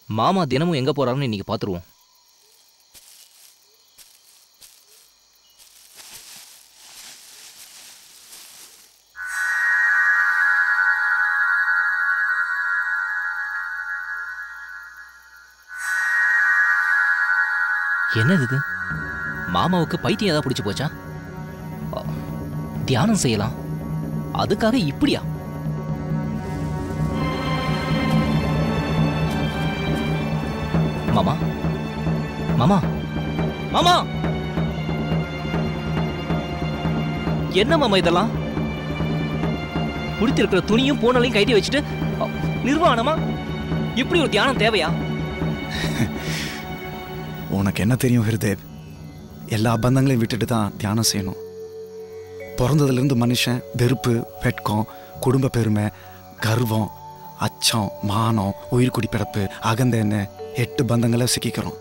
மாமா தினமும் எங்க போறாருன்னு இன்னைக்கு பாத்துருவோம் என்னது இது மாமாவுக்கு பைத்தியம் ஏதாவது பிடிச்சு போச்சா அ, தியானம் செய்யலாம் அதுக்காக இப்படியா மாமா மாமா மாமா என்ன மாமா இதெல்லாம் குடித்திருக்கிற துணியும் பூனலையும் கைட்டி வச்சுட்டு அ, நிர்வாணமா இப்படி ஒரு தியானம் தேவையா உனக்கு என்ன தெரியும் ஹிருதேவ் எல்லா பந்தங்களையும் விட்டுட்டு தான் தியானம் செய்யணும் பிறந்ததுலேருந்து மனுஷன் வெறுப்பு வெட்கம் குடும்ப பெருமை கர்வம் அச்சம் மானம் உயிர்குடி பிறப்பு அகந்தேன்னு எட்டு பந்தங்களை சிக்கிக்கிறோம்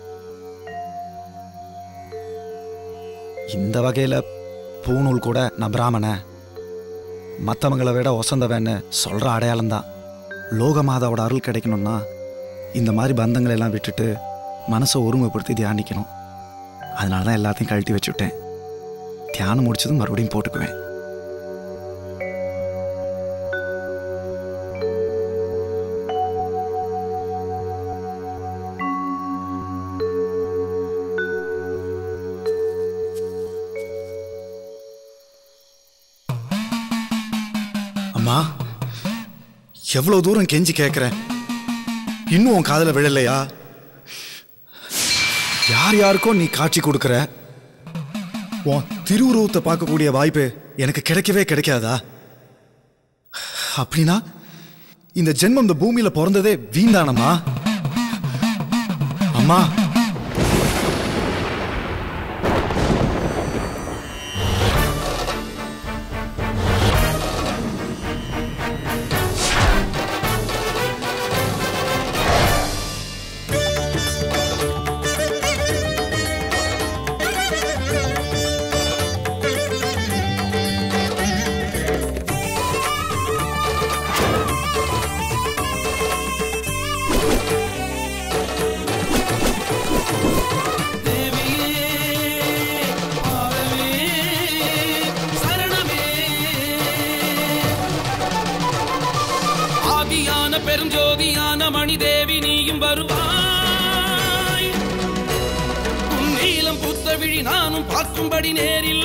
இந்த வகையில் பூநூல் கூட நான் பிராமண மற்றவங்களை விட ஒசந்தவன்னு சொல்கிற அடையாளம்தான் லோகமாதாவோட அருள் கிடைக்கணும்னா இந்த மாதிரி பந்தங்களை எல்லாம் விட்டுட்டு மனசை ஒருமைப்படுத்தி தியானிக்கணும் அதனால தான் எல்லாத்தையும் கழட்டி வச்சுட்டேன் தியானம் முடிச்சதும் மறுபடியும் போட்டுக்குவேன் அம்மா எவ்வளவு தூரம் கெஞ்சி கேட்குறேன் இன்னும் உன் காதுல விழலையா யார் யாருக்கோ நீ காட்சி கொடுக்குற உன் திருவுருவத்தை பார்க்கக்கூடிய வாய்ப்பு எனக்கு கிடைக்கவே கிடைக்காதா அப்படின்னா இந்த ஜென்மம் இந்த பூமியில பிறந்ததே வீண்தானம்மா அம்மா ஆதியான பெருஞ்சோதியான மணிதேவி நீயும் வருவாய் உன் நீலம் புத்த விழி நானும் பார்க்கும்படி நேரில்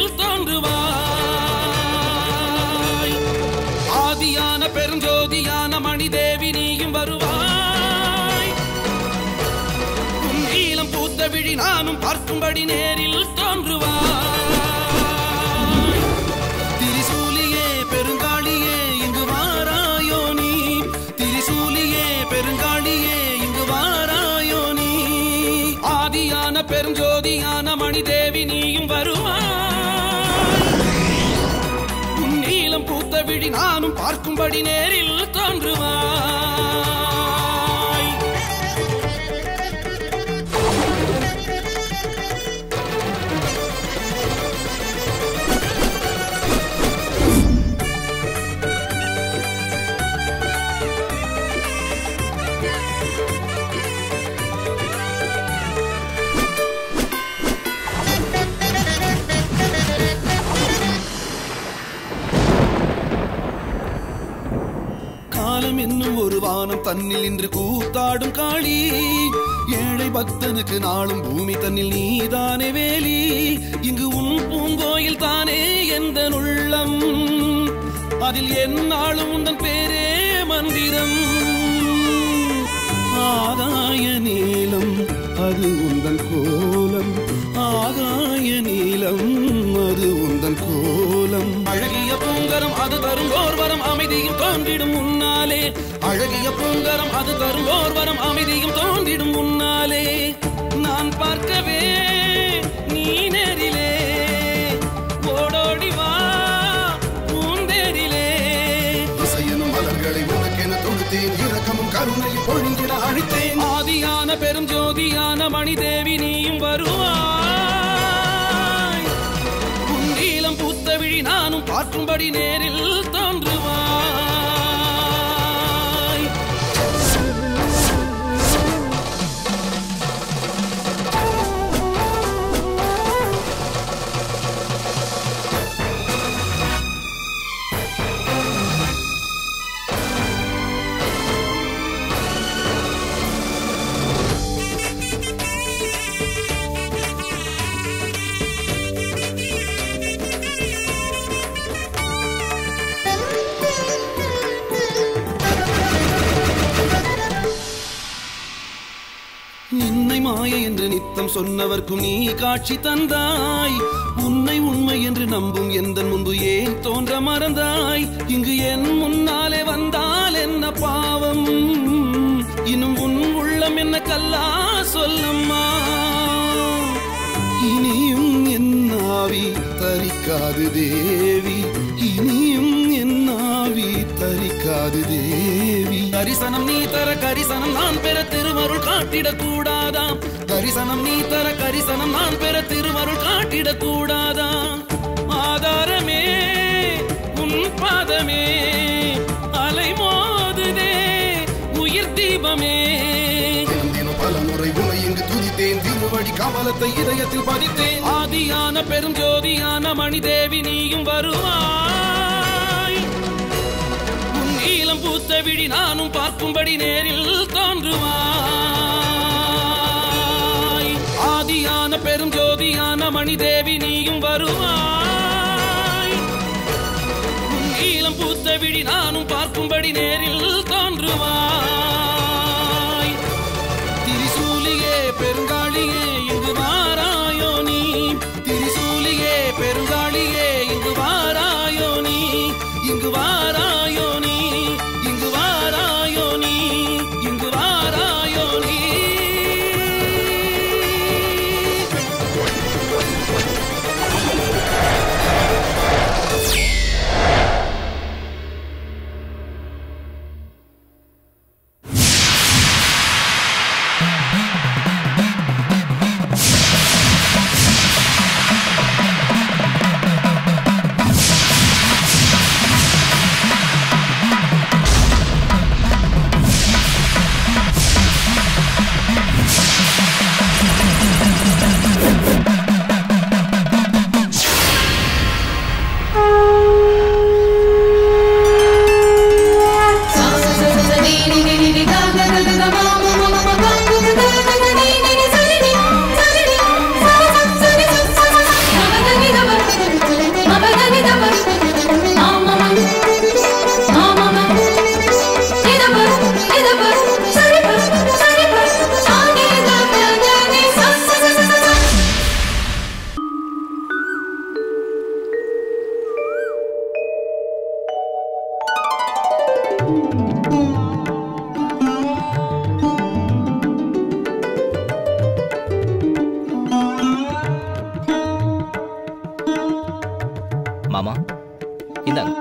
தோன்றுவாய் ஆதியான பெருஞ்சோதியான மணிதேவி நீயும் வருவாய் உன் நீலம் பூத்த விழி நானும் பார்க்கும்படி நேரில் தோன்றுவாய் திரிசூலியே பெருங்காளியே இங்கு வாராயோ நீ திரிசூலியே பெருங்காளியே இங்கு வாராயோ நீ ஆதியான பெருஞ்சோதியான மணிதேவி நீயும் வருவாய் உன் நீலம் பூத்த விழி நானும் பார்க்கும்படி நேரில் தோன்றுவாய் காலம் என்னும் ஒரு வானம் தன்னில் இன்று கூத்தாடும் காளி ஏழை பக்தனுக்கு நாளும் பூமி தன்னில் நீதானே வேலி இங்கு உன் பூங்கோயில் தானே எந்த உள்ளம் அதில் எந்நாளும் உந்தன் பேரே மந்திரம் ஆகாய நீலம் அது உந்தன் கோலம் ஆகாய நீலம் அது உந்தன் கோலம் அழகிய பூங்கரம் அது தரும் ஓர்வரம் அமைதியும் தோன்றிடும் முன்னாலே அழகிய பூங்கரம் அது தரும் ஓர்வரம் அமைதியும் தோன்றிடும் முன்னாலே நான் பார்க்கவே நீ நேரிலே ஓடோடி வா பூந்தேரிலே இசையனும் மலர்களை உனக்கென தொடுத்தேன் இரக்கமும் கருணையும் பொழிந்திட அழித்தேன் ஆதியான பெரும் ஜோதியான மணிதேவி நீயும் வருவாய் உன் நீலம் பூத்த விழி நானும் பார்க்கும்படி நேரில் தோன்றுவாய் மாயை என்று நித்தம் சொன்னவர்க்கும் நீ காட்சி தந்தாய் உன்னை உண்மை என்று நம்பும் எந்த முன்பு ஏன் தோன்ற மறந்தாய் இங்கு என் முன்னாலே வந்தால் என்ன பாவம் இன்னும் உன் உள்ளம் என்ன கல்லா சொல்லம்மா இனியும் என் ஆவி தரிக்காது தேவி இனியும் என் ஆவி தரிக்காது தேவி தரிசனம் நீ தர கரிசனம் நான் பெற திருமருள் காட்டிடக் கூடாதாம் தரிசனம் நீ தர கரிசனம் நான் பெற திருமருள் காட்டிடக் கூடாதாம் ஆதாரமே உன் பாதமே அலை மோதுதே உயிர் தீபமே தினம் தினம் பல முறை உனை இங்கு துதித்தேன் திருவடி கமலத்தை இதயத்தில் பதித்தேன் ஆதியான பெரும் ஜோதியான மணிதேவி நீயும் வருவாய் உன் நீலம் பூத்த விழி நானும் பார்க்கும்படி நேரில் தோன்றுவாய் ஆதியான பெரும் ஜோதியான மணிதேவி நீயும் வருவாய் உன் நீலம் பூத்த விழி நானும் பார்க்கும்படி நேரில் தோன்றுவாய் திரிசூலியே பெருங்காளியே இங்கு வாராயோ நீ திரிசூலியே பெருங்காளியே இங்கு வாராயோ நீ இங்கு வாராயோ நீ இங்கு வாராயோ நீ இங்கு வாராயோ நீ மாமா இந்தாங்க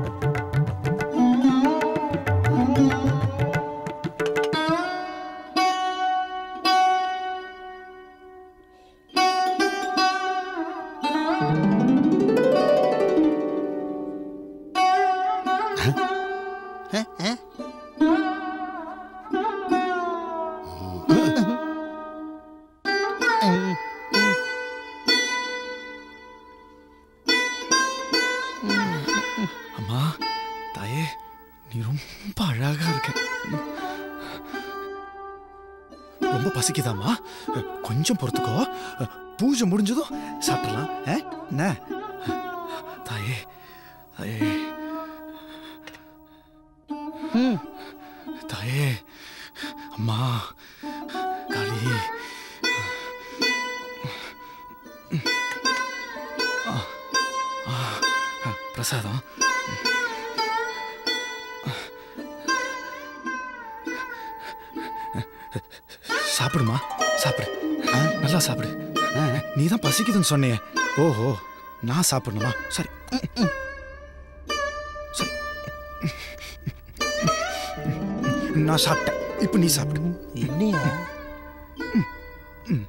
அம்மா தாயே நீ ரொம்ப அழகா இருக்க ரொம்ப பசிக்குதாம்மா கொஞ்சம் பொறுத்துக்கோ பூஜை முடிஞ்சதும் சாப்பிடலாம் ஆ? என்ன தாயே தாயே தாயே அம்மா காளி ஆ, ஆ, ஆ, பிரசாதம் சாப்பிடுமா சாப்பிடு ஆ, நல்லா சாப்பிடு நீ தான் பசிக்குதுன்னு சொன்னியே ஓஹோ நான் சாப்பிடணுமா சரி சரி நான் சாப்பிட்டேன் இப்போ நீ சாப்பிடு என்னையா ம்,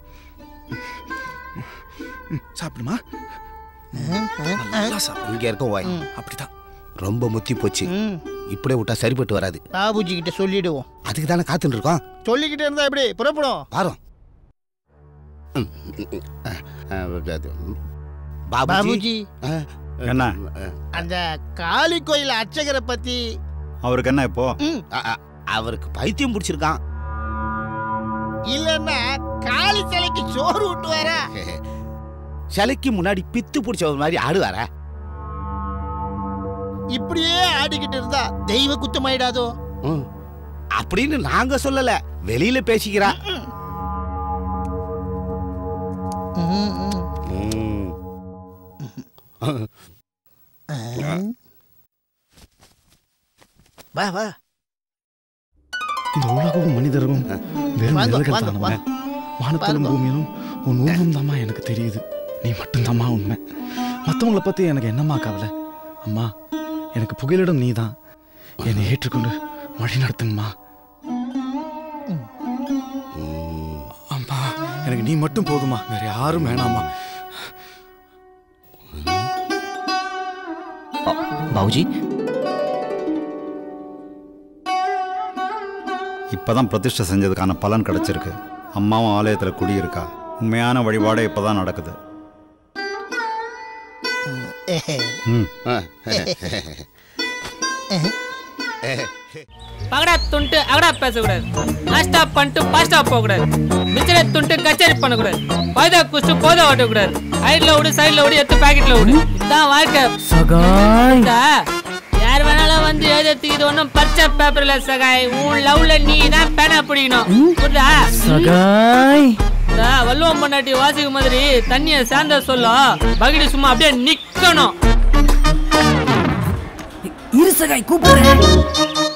சாப்பிடுமா நல்லா சாப்பிடு இங்க இருக்க வாய் அப்படிதான் ரொம்ப முத்தி போச்சு இப்படியே விட்டா சரிப்பட்டு வராது பாபுஜி கிட்ட சொல்லிடுவோம் அதுக்கு தானே காத்துட்டு இருக்கோம் சொல்லிக்கிட்டே இருந்தா எப்படி புறப்படும் வாரோம் ம், ம், அஹ், அஹ், அது, பாபுஜி பாபுஜி அஹ், என்ன அஹ், அந்த காளி கோயில் அர்ச்சகரை பத்தி அவருக்கு என்ன இப்போ ம், அ- அ- அவருக்கு பைத்தியம் பிடிச்சிருக்கான் இல்லன்னா காளி சிலைக்கு சோறு விட்டுவாரா சிலைக்கு முன்னாடி பித்து பிடிச்ச மாதிரி ஆடுவாரா இப்படியே ஆடிக்கிட்டு இருந்தா தெய்வ குத்தமாயிடாதோ ம். அப்படின்னு நாங்க சொல்லல வெளியில பேசிக்கிறா வா வா இந்த உலகமும் மனிதரும் வெறும் வாங்க, நிழல்கள் வாங்க, தானம்மா வாங்க. வானத்திலும் வாங்க. பூமியிலும் உன் உருவம் தாம்மா எனக்கு தெரியுது நீ மட்டும்தாம்மா உண்மை மற்றவங்கள பற்றி எனக்கு என்னம்மா கவலை அம்மா எனக்கு புகலிடம் நீ தான் என்னை ஏற்றுக்கொண்டு வழி நடத்துங்கம்மா அம்மா எனக்கு நீ மட்டும் போதுமா வேற யாரும் வேணாம்மா பாபுஜி இப்பதான் பிரதிஷ்டை செஞ்சதுக்கான பலன் கிடைச்சிருக்கு அம்மாவும் ஆலயத்தில் குடியிருக்கா உண்மையான வழிபாடு இப்பதான் நடக்குது ம் பகடா துண்டு அகடா பேசக்கூடாது நாஸ்டா பண்ணிட்டு பாஸ்டா போகக்கூடாது மிச்சரை துண்டு கச்சேரி பண்ணக்கூடாது பைதா குஸ்டு போதா ஓட்டக்கூடாது சைட்ல விடு சைட்ல விடு எடுத்து பாக்கெட்ல விடு இதான் வாழ்க்கை புரியுதா? யார் வேணாலும் வந்து எழுதுறதுக்கு இது ஒன்றும் பச்சை பேப்பர்ல சகாய் உன் லவ்ல நீ தான் பேனா பிடிக்கணும் புரியுதா இந்த வள்ளுவம் பொண்டாட்டி வாசிக்கும் மாதிரி தண்ணிய சேர்ந்த சொல்லும் பகிடி சும்மா அப்படியே நிக்கணும் இருசகாய் கூப்பிடுறேன்